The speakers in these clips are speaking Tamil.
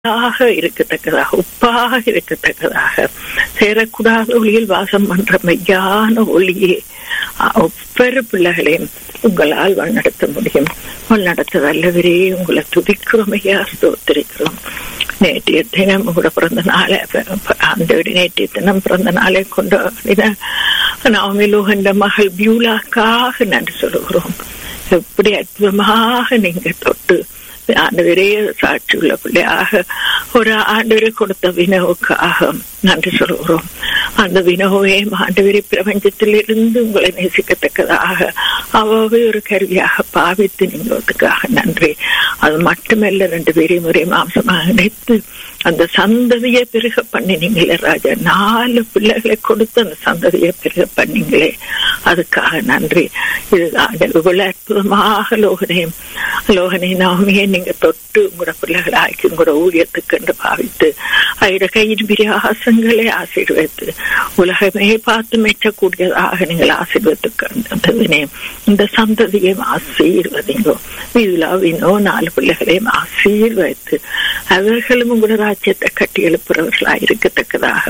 ஆக இருக்கத்தக்கதாக உப்பாக இருக்கத்தக்கதாக சேரக்கூடாத ஒளியில் வாசம் பண்ற மெய்யான ஒளியே ஒவ்வொரு பிள்ளைகளையும் உங்களால் வழிநடத்த முடியும் வழிநடத்த வல்லவரே உங்களை துதிக்கிறோம் ஐயா ஸ்தோத்திரிக்கிறோம் நேற்றைய தினம் உங்களோட பிறந்த நாளை அந்த நேற்றைய தினம் பிறந்த நாளை கொண்டாடின நாமி லோகண்ட மகள் பியூலாக்காக நன்றி சொல்லுகிறோம் எப்படி அற்புதமாக நீங்க தொட்டு ஆண்டவரே சாட்சி உள்ள பிள்ளையாக ஒரு ஆண்டவரை கொடுத்த வினவுக்காக நன்றி சொல்கிறோம் அந்த வினோவே ஆண்டவரை பிரபஞ்சத்தில் இருந்து உங்களை நேசிக்கத்தக்கதாக அவ்வாவே ஒரு கருவியாக பாவித்து நீங்களுக்காக நன்றி அது மட்டுமல்ல ரெண்டு பேரையும் ஒரே மாம்சமாக நினைத்து அந்த சந்ததியை பெருக பண்ணினீங்களே ராஜா நாலு பிள்ளைகளை கொடுத்து அந்த சந்ததியை பெருக பண்ணீங்களே அதுக்காக நன்றி இது இவ்வளவு அற்புதமாக லோகனையும் லோகனை நாமையே நீங்க தொட்டு உங்களோட பிள்ளைகளை ஆக்கி உங்களோட ஊழியத்துக்கு என்று பாவித்து ஐர கையின் பிரியாசங்களை ஆசீர்வதித்து உலகமே பார்த்து மெச்சக்கூடியதாக நீங்கள் ஆசீர்வத்துக்கு இந்த சந்ததியும் ஆசீர்வதிங்கோ விழாவினோ நாலு பிள்ளைகளையும் ஆசீர்வதித்து அவர்களும் உங்களோட ராஜ்யத்தை கட்டி எழுப்புறவர்களாக இருக்கத்தக்கதாக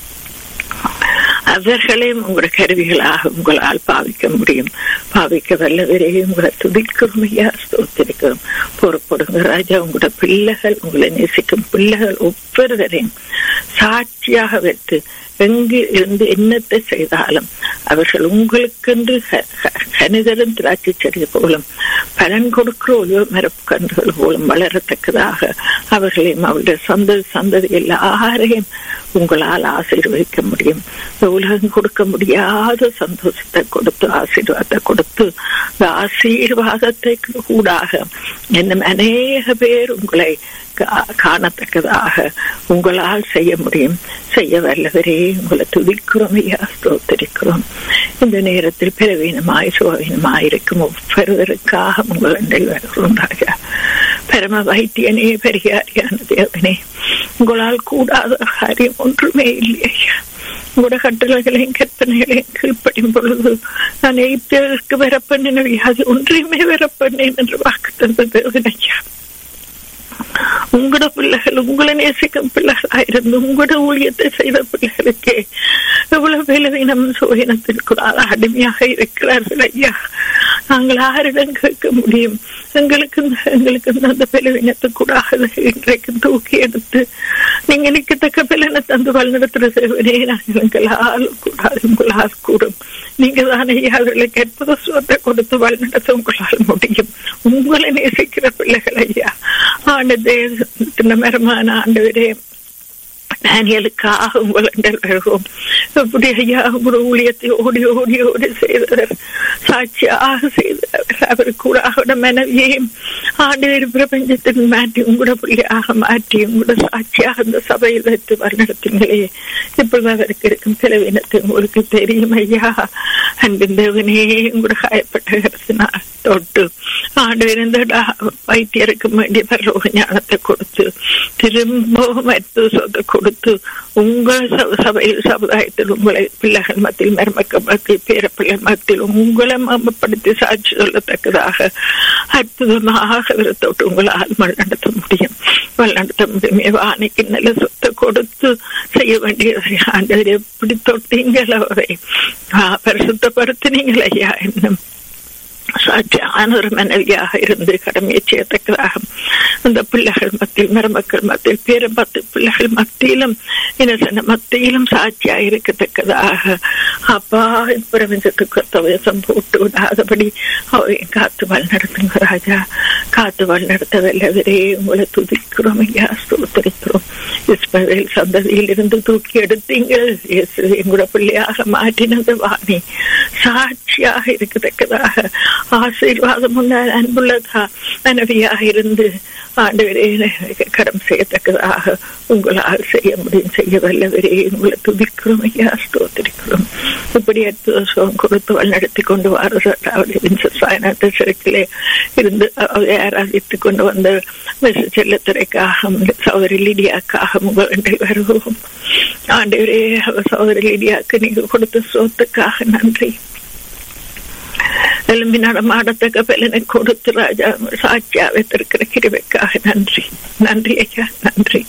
அவர்களையும் உங்களோட கருவிகளாக உங்களால் பாவிக்க முடியும் பாவிக்க வல்லவரே உங்களை துதிக்கிறோம் ஐயா ஸ்தோத்திரிக்கிறோம் பொறுப்படுங்க ராஜா உங்களோட பிள்ளைகள் உங்களை நேசிக்கும் பிள்ளைகள் ஒவ்வொருவரையும் சாட்சியாக வைத்து எங்கு இருந்து என்னத்தை செய்தாலும் அவர்கள் உங்களுக்கென்று கனிதரும் திராட்சை செடி போலும் பலன் கொடுக்கிற ஒளிவ மரக்கன்றுகள் போலும் வளரத்தக்கதாக அவர்களையும் அவருடைய சந்ததி சந்ததி எல்லாரையும் உங்களால் ஆசீர்வதிக்க முடியும் உலகம் கொடுக்க முடியாத சந்தோஷத்தை கொடுத்து ஆசீர்வாதத்தை கொடுத்து இந்த ஆசீர்வாதத்தை கூடாக இன்னும் அநேக பேர் உங்களை காணத்தக்கதாக உங்களால் செய்ய முடியும் செய்ய வல்லவரே உங்களை துதிக்கிறோம் ஐயா ஸ்தோத்தரிக்கிறோம் இந்த நேரத்தில் பிறவீனமாய் சுகவீனமாய் இருக்கும் ஒவ்வொருவருக்காக உங்கள் வருகிறோம் ராஜா பரம வைத்தியனே பெரியாரியான தேவனே உங்களால் கூடாத காரியம் ஒன்றுமே இல்லை ஐயா உங்களோட கட்டளைகளையும் கற்பனைகளையும் கீழ்ப்படும் பொழுது நான் எய்த்ததற்கு வரப்பண்ணின வியாதி ஒன்றையுமே வரப்பண்ணேன் என்று வாக்கு தந்த தேவனையா உங்களோட பிள்ளைகள் உங்களை நேசிக்கும் பிள்ளைகளாயிருந்து உங்களோட ஊழியத்தை செய்த பிள்ளைகளுக்கே எவ்வளவு பலவீனம் சுயனத்திற்குள்ளாக அடிமையாக இருக்கிறார்கள் ஐயா நாங்கள் ஆரிடம் கேட்க முடியும் எங்களுக்கு எங்களுக்கு அந்த பலவீனத்துக்கூடாக இன்றைக்கு தூக்கி எடுத்து நீங்க நிற்கத்தக்க பலனை தந்து வழிநடத்துற சேவனே நாங்கள் எங்களால் கூடாது உங்களால் கூடும் நீங்க தானே அவர்களுக்கு அற்புத சுவத்தை கொடுத்து வழிநடத்த உங்களால் முடியும் உங்களை நேசிக்கிற பிள்ளைகள் ஐயா ஆண்டு தேசத்தின் மரமான ஆண்டவரே டேனியலுக்காக உங்கள் வருவோம் எப்படி ஐயா உங்களோட ஊழியத்தை ஓடி ஓடி ஓடி செய்தவர் சாட்சியாக செய்தவர் அவர் கூட அவரோட மனைவியையும் ஆண்டு பிரபஞ்சத்தின் மாற்றி உங்களோட பிள்ளையாக மாற்றி உங்களோட சாட்சியாக அந்த சபையில் வைத்து வழிநடத்திங்களே இப்பொழுது அவருக்கு இருக்கும் பிளவினத்தை உங்களுக்கு தெரியும் ஐயா அன்பின் தேவனே உங்களோட காயப்பட்ட கருத்தினால் தொட்டு ஆண்டு இருந்த வைத்தியருக்கு வேண்டிய பரலோக ஞானத்தை கொடுத்து திரும்பவும் மருத்துவ சொத்தை கொடுத்து உங்கள் சபையில் சமுதாயத்தில் உங்களை பிள்ளைகள் மத்தியில் மருமக்கள் மத்தியில் பேரப்பிள்ளைகள் மத்தியில் உங்களை மமப்படுத்தி சாட்சி சொல்லத்தக்கதாக அற்புதமாக விரத்தோட்டு உங்களால் வழிநடத்த முடியும் வழிநடத்த முடியும் வாணிக்கு நல்ல சொத்தை கொடுத்து செய்ய வேண்டியதை ஆண்டவர் எப்படி தொட்டீங்கள் அவரை பரிசுத்தப்படுத்தினீங்கள் ஐயா என்னும் சாட்சியான ஒரு மனைவியாக இருந்து கடமையை செய்யத்தக்கதாக அந்த பிள்ளைகள் மத்தியில் மருமக்கள் மத்தியில் பேரம்பத்து பிள்ளைகள் மத்தியிலும் இனசன மத்தியிலும் சாட்சியாக இருக்கத்தக்கதாக அப்பா பிரபஞ்சத்துக்கு தவசம் போட்டு விடாதபடி அவையும் காத்து வாழ் நடத்துங்க ராஜா காத்து வாழ் நடத்த வல்லவரே உங்களை துதிக்கிறோம் ஐயா ஸ்தோத்தரிக்கிறோம் இஸ்மவேல் சந்ததியில் இருந்து தூக்கி எடுத்தீங்கள் எங்களோட பிள்ளையாக மாற்றினது வாணி சாட்சியாக இருக்கத்தக்கதாக ஆசீர்வாதம் அன்புள்ளதா மனைவியாக இருந்து ஆண்டவரே கரம் செய்யத்தக்கதாக உங்களால் செய்ய முடியும் செய்ய வல்லவரே உங்களை துதிக்கிறோம் ஐயா ஸ்தோத்திரிக்கிறோம் இப்படி அற்புதம் கொடுத்து வழிநடத்தி கொண்டு வர சிறக்கிலே இருந்து ஆராதித்துக் கொண்டு வந்த செல்லத்துறைக்காக சௌதரி லிடியாக்காக உங்கள் வருவோம் ஆண்டவரே சௌதரி லிடியாக்கு நீங்க கொடுத்த சோத்துக்காக நன்றி எலும்பி நடமாடத்தக்க பலனை கொடுத்து ராஜா சாட்சியா வைத்திருக்கிற கிருபைக்காக நன்றி நன்றி ஐயா நன்றி